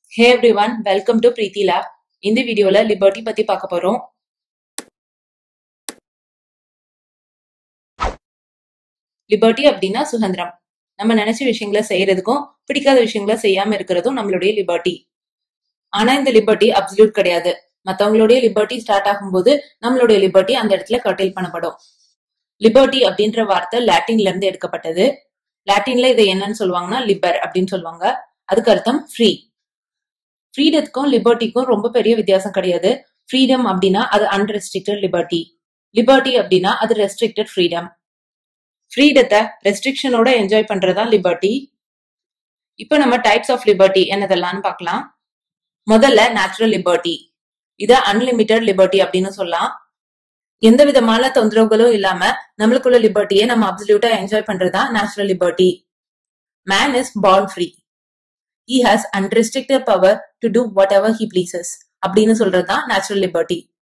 hey everyone welcome to Preethi lab இந்த வீடியோல liberty பத்தி பார்க்க போறோம் லிபர்ட்டி அப்படின்னா சுதந்திரம் நம்ம நினைச்ச விஷயங்களை செய்யறதுக்கும் பிடிக்காத விஷயங்களை செய்யாம இருக்கிறதும் நம்மளுடைய லிபர்ட்டி ஆனா இந்த லிபர்ட்டி அப்சல்யூட் கிடையாது மத்தவங்களுடைய லிபர்ட்டி ஸ்டார்ட் ஆகும்போது நம்மளுடைய லிபர்ட்டி அந்த இடத்துல கர்டைல் பண்ணப்படும் லிபர்ட்டி அப்படின்ற வார்த்தை லாட்டின்ல இருந்து எடுக்கப்பட்டது லாட்டின்ல இதை என்னன்னு சொல்லுவாங்கன்னா லிபர் அப்படின்னு சொல்லுவாங்க அதுக்கு அர்த்தம் ஃப்ரீ ஃப்ரீடத்துக்கும் லிபர்ட்டிக்கும் ரொம்ப பெரிய வித்தியாசம் கிடையாது ஃப்ரீடம் அப்படின்னா அது அன்ரெஸ்ட்ரிக்டட் லிபர்ட்டி லிபர்ட்டி அப்படின்னா அது ரெஸ்ட்ரிக்டட் ஃப்ரீடம் ஃப்ரீடத்தை ரெஸ்ட்ரிக்ஷனோட என்ஜாய் பண்றதா லிபர்ட்டி இப்போ நம்ம டைப்ஸ் ஆஃப் லிபர்ட்டி என்னதெல்லாம்னு பார்க்கலாம் முதல்ல நேச்சுரல் லிபர்ட்டி இத அன்லிமிட்டெட் லிபர்ட்டி அப்படின்னு சொல்லலாம் எந்த விதமான தொந்தரவுகளும் இல்லாம நம்மளுக்குள்ள லிபர்ட்டியை நம்ம அப்சல்யூட்டா என்ஜாய் பண்றதா natural liberty man is born free he has unrestricted power to do whatever he pleases அப்படின்னு சொல்றதுதான் நேச்சுரல் லிபர்ட்டி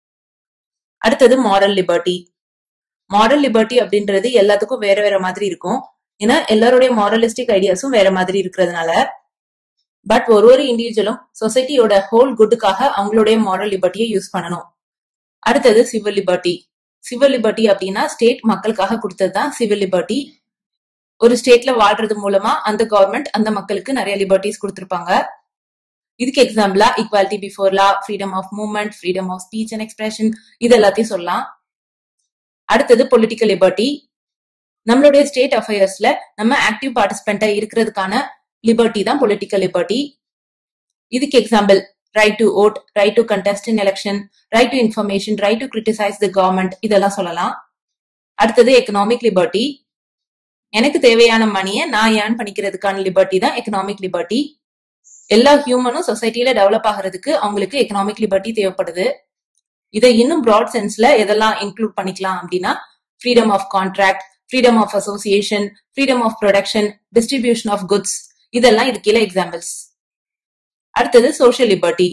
அடுத்தது மாரல் லிபர்ட்டி மாரல் லிபர்ட்டி அப்படின்றது எல்லாத்துக்கும் வேற வேற மாதிரி இருக்கும் ஏன்னா எல்லாருடைய மாரலிஸ்டிக் ஐடியாஸும் வேற மாதிரி இருக்கிறதுனால பட் ஒரு ஒரு இண்டிவிஜுவலும் சொசைட்டியோட ஹோல் குட்டுக்காக அவங்களுடைய மாரல் லிபர்ட்டியை யூஸ் பண்ணணும் அடுத்தது சிவில் லிபர்ட்டி சிவில் லிபர்ட்டி அப்படின்னா ஸ்டேட் மக்களுக்காக கொடுத்தது தான் சிவில் லிபர்ட்டி ஒரு ஸ்டேட்ல வாழ்றது மூலமா அந்த கவர்மெண்ட் அந்த மக்களுக்கு நிறைய லிபர்ட்டிஸ் கொடுத்திருப்பாங்க இதுக்கு எக்ஸாம்பிளா equality before law freedom of movement freedom of speech and expression இது எல்லாத்தையும் சொல்லலாம் அடுத்தது பொலிட்டிக்கல் லிபர்ட்டி நம்மளுடைய ஸ்டேட் அஃபேர்ஸ்ல நம்ம ஆக்டிவ் பார்ட்டிசிபெண்டா இருக்கிறதுக்கான லிபர்ட்டி தான் பொலிட்டிக்கல் லிபர்ட்டி இதுக்கு example right to vote right to contest in election right to information right to criticise the government இதெல்லாம் சொல்லலாம் அடுத்தது எக்கனாமிக் லிபர்ட்டி எனக்கு தேவையான மணியை நான் ஏர்ன் பண்ணிக்கிறதுக்கான லிபர்ட்டி தான் எக்கனாமிக் லிபர்ட்டி எல்லா ஹியூமனும் சொசைட்டில டெவலப் ஆகிறதுக்கு அவங்களுக்கு எக்கனாமிக் லிபர்ட்டி தேவைப்படுது இதை இன்னும் ப்ராட் சென்ஸ்ல எதெல்லாம் இன்க்ளூட் பண்ணிக்கலாம் அப்படின்னா freedom of contract freedom of association freedom of production distribution of goods இதெல்லாம் இது கீழே எக்ஸாம்பிள்ஸ் அடுத்தது சோஷியல் லிபர்ட்டி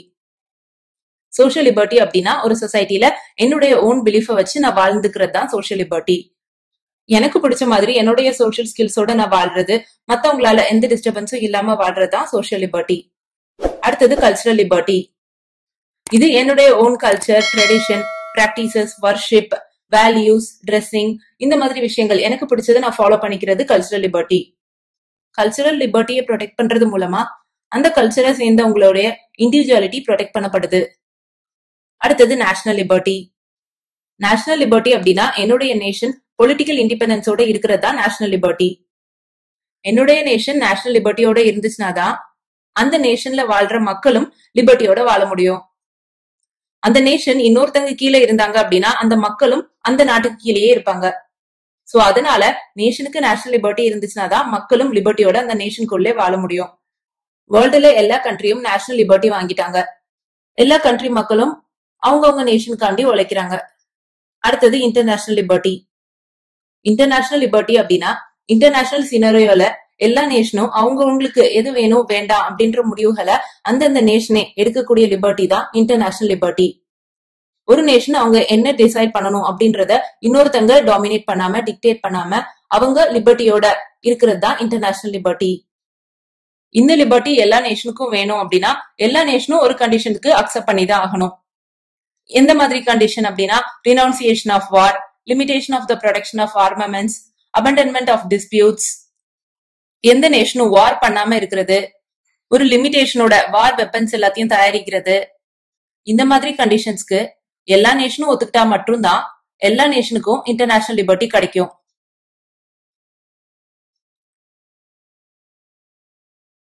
சோஷியல் லிபர்ட்டி அப்படின்னா ஒரு சொசைட்டில என்னுடைய ஓன் பிலீஃபை வச்சு நான் வாழ்ந்துக்கிறது தான் சோஷியல் லிபர்ட்டி எனக்கு பிடிச்ச மாதிரி என்னுடைய சோஷியல் ஸ்கில்ஸோட நான் வாழ்றது மத்தவங்களால எந்த டிஸ்டர்பன்ஸும் இல்லாம வாழ்றது தான் சோஷியல் லிபர்ட்டி அடுத்தது கல்ச்சரல் லிபர்ட்டி இது என்னுடைய own culture tradition practices worship values dressing இந்த மாதிரி விஷயங்கள் எனக்கு பிடிச்சதை நான் ஃபாலோ பண்ணிக்கிறது கல்ச்சரல் லிபர்ட்டி கல்ச்சரல் லிபர்ட்டியை ப்ரொடெக்ட் பண்றது மூலமா அந்த கல்ச்சரை சேர்ந்தவங்களுடைய இண்டிவிஜுவாலிட்டி ப்ரொடெக்ட் பண்ணப்படுது அடுத்தது நேஷனல் லிபர்ட்டி நேஷனல் லிபர்ட்டி அப்படின்னா என்னுடைய நேஷன் பொலிட்டிக்கல் இண்டிபெண்டன்ஸோட இருக்கிறது தான் நேஷனல் லிபர்ட்டி என்னுடைய நேஷன் நேஷனல் லிபர்ட்டியோட இருந்துச்சுன்னா தான் அந்த நேஷன்ல வாழ்ற மக்களும் லிபர்ட்டியோட வாழ முடியும் அந்த நேஷன் இன்னொருத்தங்க கீழே இருந்தாங்க அப்படின்னா அந்த மக்களும் அந்த நாட்டுக்கு கீழேயே இருப்பாங்க சோ அதனால நேஷனுக்கு நேஷனல் லிபர்ட்டி இருந்துச்சுன்னா தான் மக்களும் லிபர்ட்டியோட அந்த நேஷனுக்குள்ளே வாழ முடியும் வேர்ல்டுல எல்லா கண்ட்ரியும் நேஷனல் லிபர்ட்டி வாங்கிட்டாங்க எல்லா கண்ட்ரி மக்களும் அவங்கவுங்க நேஷனுக்காண்டி உழைக்கிறாங்க அடுத்தது இன்டர்நேஷனல் லிபர்ட்டி இன்டர்நேஷனல் லிபர்ட்டி அப்படின்னா இன்டர்நேஷனல் சினரியோல எல்லா நேஷனும் அவங்கவுங்களுக்கு எது வேணும் வேண்டாம் அப்படின்ற முடிவுகளை அந்தந்த நேஷனே எடுக்கக்கூடிய லிபர்ட்டி தான் இன்டர்நேஷனல் லிபர்ட்டி ஒரு நேஷன் அவங்க என்ன டிசைட் பண்ணணும் அப்படின்றத இன்னொருத்தங்க டாமினேட் பண்ணாம டிக்டேட் பண்ணாம அவங்க லிபர்ட்டியோட இருக்கிறது தான் இன்டர்நேஷனல் லிபர்ட்டி இந்த லிபர்ட்டி எல்லா நேஷனுக்கும் வேணும் அப்படின்னா எல்லா நேஷனும் ஒரு கண்டிஷனுக்கு அக்செப்ட் பண்ணி தான் ஆகணும் எந்த மாதிரி கண்டிஷன் அப்படின்னா renunciation of war limitation of the production of armaments abandonment of disputes எந்த நேஷனும் வார் பண்ணாம இருக்கிறது ஒரு லிமிடேஷனோட வார் வெப்பன்ஸ் எல்லாத்தையும் தயாரிக்கிறது இந்த மாதிரி கண்டிஷன்ஸ்க்கு எல்லா நேஷனும் ஒத்துக்கிட்டா மட்டும்தான் எல்லா நேஷனுக்கும் இன்டர்நேஷனல் லிபர்ட்டி கிடைக்கும்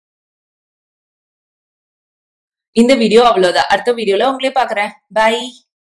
இந்த வீடியோ அவ்வளவுதான் அடுத்த வீடியோல உங்களே பாக்குறேன் பை